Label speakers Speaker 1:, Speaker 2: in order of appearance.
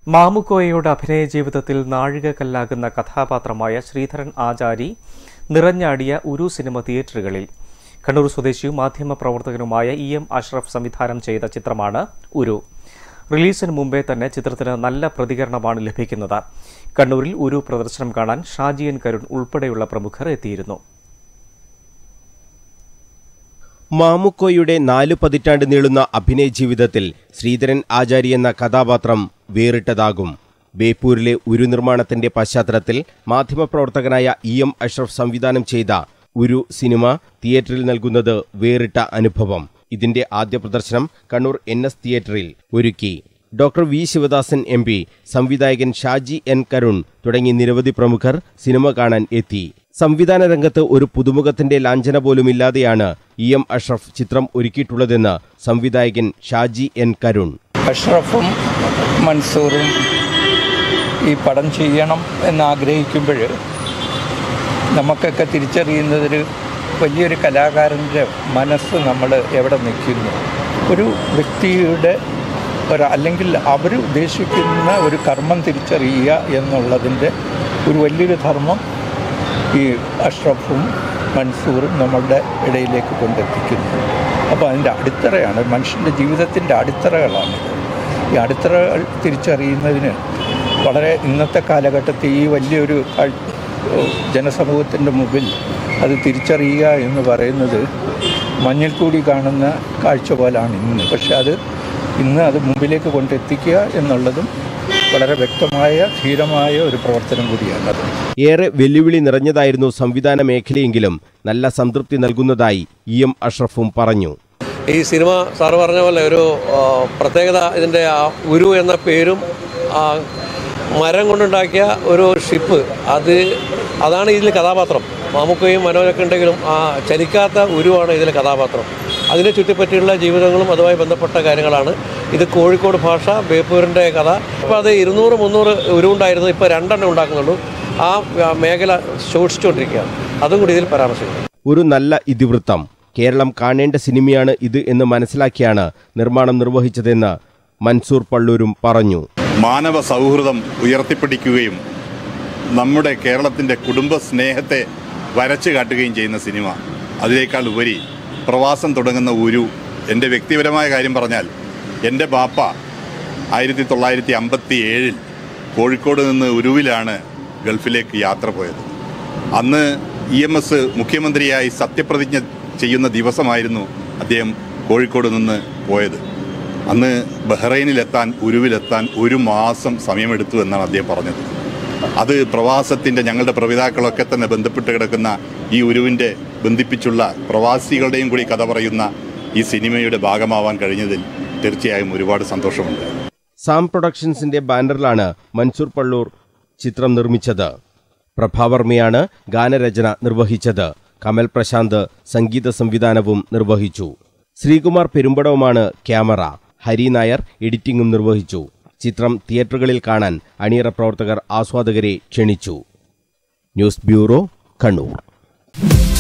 Speaker 1: മാമുക്കോയയുടെ അഭിനയ ജീവിതത്തിൽ നാഴികക്കല്ലാകുന്ന കഥാപാത്രമായ ശ്രീധരൻ ആചാരി നിറഞ്ഞാടിയ ഉരു സിനിമ തിയേറ്ററുകളിൽ കണ്ണൂർ സ്വദേശിയും മാധ്യമപ്രവർത്തകനുമായ ഇ എം അഷ്റഫ് സംവിധാനം ചെയ്ത ചിത്രമാണ് ഉരു റിലീസിന് മുമ്പേ തന്നെ ചിത്രത്തിന് നല്ല പ്രതികരണമാണ് ലഭിക്കുന്നത് കണ്ണൂരിൽ ഉരു പ്രദർശനം കാണാൻ ഷാജിയൻ കരുൺ ഉൾപ്പെടെയുള്ള പ്രമുഖർ എത്തിയിരുന്നു
Speaker 2: മാമുക്കോയുടെ നാലു പതിറ്റാണ്ട് നീളുന്ന അഭിനയ ജീവിതത്തിൽ ശ്രീധരൻ ആചാരി എന്ന കഥാപാത്രം വേറിട്ടതാകും ബേപ്പൂരിലെ ഉരു നിർമ്മാണത്തിന്റെ പശ്ചാത്തലത്തിൽ മാധ്യമപ്രവർത്തകനായ ഇ എം അഷ്റഫ് സംവിധാനം ചെയ്ത ഉരു സിനിമ തിയേറ്ററിൽ നൽകുന്നത് വേറിട്ട അനുഭവം ഇതിന്റെ ആദ്യ പ്രദർശനം കണ്ണൂർ എൻ എസ് തിയേറ്ററിൽ ഒരുക്കി doctor V Sivadasan M P സംവിധായകൻ ഷാജി എൻ കരുൺ തുടങ്ങി നിരവധി പ്രമുഖർ സിനിമ കാണാൻ എത്തി സംവിധാന രംഗത്ത് ഒരു പുതുമുഖത്തിന്റെ ലാഞ്ചന പോലുമില്ലാതെയാണ് ഇ എം അഷ്റഫ് ചിത്രം ഒരുക്കിയിട്ടുള്ളതെന്ന് സംവിധായകൻ ഷാജി എൻ കരുൺ
Speaker 3: അഷ്റഫും മൻസൂറും ഈ പടം ചെയ്യണം എന്നാഗ്രഹിക്കുമ്പോൾ നമുക്കൊക്കെ തിരിച്ചറിയുന്നതൊരു വലിയൊരു കലാകാരൻ്റെ മനസ്സ് നമ്മൾ എവിടെ നിൽക്കുന്നു ഒരു വ്യക്തിയുടെ ഒരു അല്ലെങ്കിൽ അവർ ഉദ്ദേശിക്കുന്ന ഒരു കർമ്മം തിരിച്ചറിയുക എന്നുള്ളതിൻ്റെ ഒരു വലിയൊരു ധർമ്മം ഈ അഷ്റഫും മൻസൂറും നമ്മളുടെ ഇടയിലേക്ക് കൊണ്ടെത്തിക്കുന്നു അപ്പോൾ അതിൻ്റെ അടിത്തറയാണ് മനുഷ്യൻ്റെ ജീവിതത്തിൻ്റെ അടിത്തറകളാണിത് ഈ അടിത്തറകൾ തിരിച്ചറിയുന്നതിന് വളരെ ഇന്നത്തെ കാലഘട്ടത്തിൽ ഈ വലിയൊരു കാഴ്- ജനസമൂഹത്തിൻ്റെ മുമ്പിൽ അത് തിരിച്ചറിയുക എന്ന് പറയുന്നത് മഞ്ഞിൽ കൂടി കാണുന്ന കാഴ്ച പോലാണ് ഇന്ന് പക്ഷെ അത് ഇന്ന് അത് മുമ്പിലേക്ക് കൊണ്ടെത്തിക്കുക എന്നുള്ളതും വളരെ വ്യക്തമായ ധീരമായ ഒരു പ്രവർത്തനം കൂടിയാണത്
Speaker 2: ഏറെ വെല്ലുവിളി നിറഞ്ഞതായിരുന്നു സംവിധാന മേഖലയെങ്കിലും നല്ല സംതൃപ്തി നൽകുന്നതായി ഇ എം അഷ്റഫും പറഞ്ഞു
Speaker 4: ഈ സിനിമ സാറ് പറഞ്ഞ പോലെ ഒരു ആ, പ്രത്യേകത ഇതിൻ്റെ ആ ഉരു എന്ന പേരും ആ, മരം കൊണ്ടുണ്ടാക്കിയ ഒരു ഷിപ്പ് അത് അതാണ് ഇതിൽ കഥാപാത്രം മാമുക്കയും മനോജൊക്കെ ഉണ്ടെങ്കിലും ആ ചലിക്കാത്ത ഉരുവാണ് ഇതിലെ കഥാപാത്രം അതിനെ ചുറ്റിപ്പറ്റിയുള്ള ജീവിതങ്ങളും അതുമായി ബന്ധപ്പെട്ട കാര്യങ്ങളാണ് ഇത് കോഴിക്കോട് ഭാഷ ബേപ്പൂരിൻ്റെ കഥ അപ്പോൾ അത് ഇരുന്നൂറ് മുന്നൂറ് ഉരുവുണ്ടായിരുന്നു ഇപ്പോൾ രണ്ടെണ്ണം ഉണ്ടാക്കുന്നുള്ളൂ ആ ആ, മേഖല ശോഷിച്ചുകൊണ്ടിരിക്കുകയാണ് അതും കൂടി ഇതിൽ പരാമർശിക്കുന്നു
Speaker 2: ഒരു നല്ല ഇതിവൃത്തം കേരളം കാണേണ്ട സിനിമയാണ് ഇത് എന്ന് മനസ്സിലാക്കിയാണ് നിർമ്മാണം നിർവഹിച്ചതെന്ന് മൻസൂർ പള്ളൂരും പറഞ്ഞു
Speaker 5: മാനവ സൗഹൃദം ഉയർത്തിപ്പിടിക്കുകയും നമ്മുടെ കേരളത്തിൻ്റെ കുടുംബ സ്നേഹത്തെ വരച്ചു കാട്ടുകയും ചെയ്യുന്ന സിനിമ അതിനേക്കാൾ ഉപരി പ്രവാസം തുടങ്ങുന്ന ഒരു എൻ്റെ വ്യക്തിപരമായ കാര്യം പറഞ്ഞാൽ എൻ്റെ ബാപ്പ ആയിരത്തി തൊള്ളായിരത്തി അമ്പത്തി ഏഴിൽ കോഴിക്കോട് നിന്ന് ഉരുവിലാണ് ഗൾഫിലേക്ക് യാത്ര പോയത് അന്ന് ഇ എം എസ് മുഖ്യമന്ത്രിയായി സത്യപ്രതിജ്ഞ ചെയ്യുന്ന ദിവസമായിരുന്നു അദ്ദേഹം കോഴിക്കോട് നിന്ന് പോയത് അന്ന് ബഹ്റൈനിലെത്താൻ ഉരുവിലെത്താൻ ഒരു മാസം സമയമെടുത്തു എന്നാണ് അദ്ദേഹം പറഞ്ഞത് അത് പ്രവാസത്തിൻ്റെ ഞങ്ങളുടെ പ്രപിതാക്കളൊക്കെ തന്നെ ബന്ധപ്പെട്ട് കിടക്കുന്ന ഈ ഉരുവിൻ്റെ ബന്ധിപ്പിച്ചുള്ള പ്രവാസികളുടെയും കൂടി കഥ പറയുന്ന ഈ സിനിമയുടെ ഭാഗമാവാൻ കഴിഞ്ഞതിൽ തീർച്ചയായും ഒരുപാട് സന്തോഷമുണ്ട്
Speaker 2: സാം പ്രൊഡക്ഷൻസിന്റെ ബാനറിലാണ് മൻസൂർ പള്ളൂർ ചിത്രം നിർമ്മിച്ചത് പ്രഭാവർമ്മയാണ് ഗാനരചന നിർവഹിച്ചത് കമൽ പ്രശാന്ത് സംഗീത സംവിധാനവും നിർവഹിച്ചു ശ്രീകുമാർ പെരുമ്പടവുമാണ് ക്യാമറ ഹരി നായർ എഡിറ്റിംഗും നിർവഹിച്ചു ചിത്രം തിയേറ്ററുകളിൽ കാണാൻ അണിയറ പ്രവർത്തകർ ആസ്വാദകരെ ക്ഷണിച്ചു ന്യൂസ് ബ്യൂറോ കണ്ണൂർ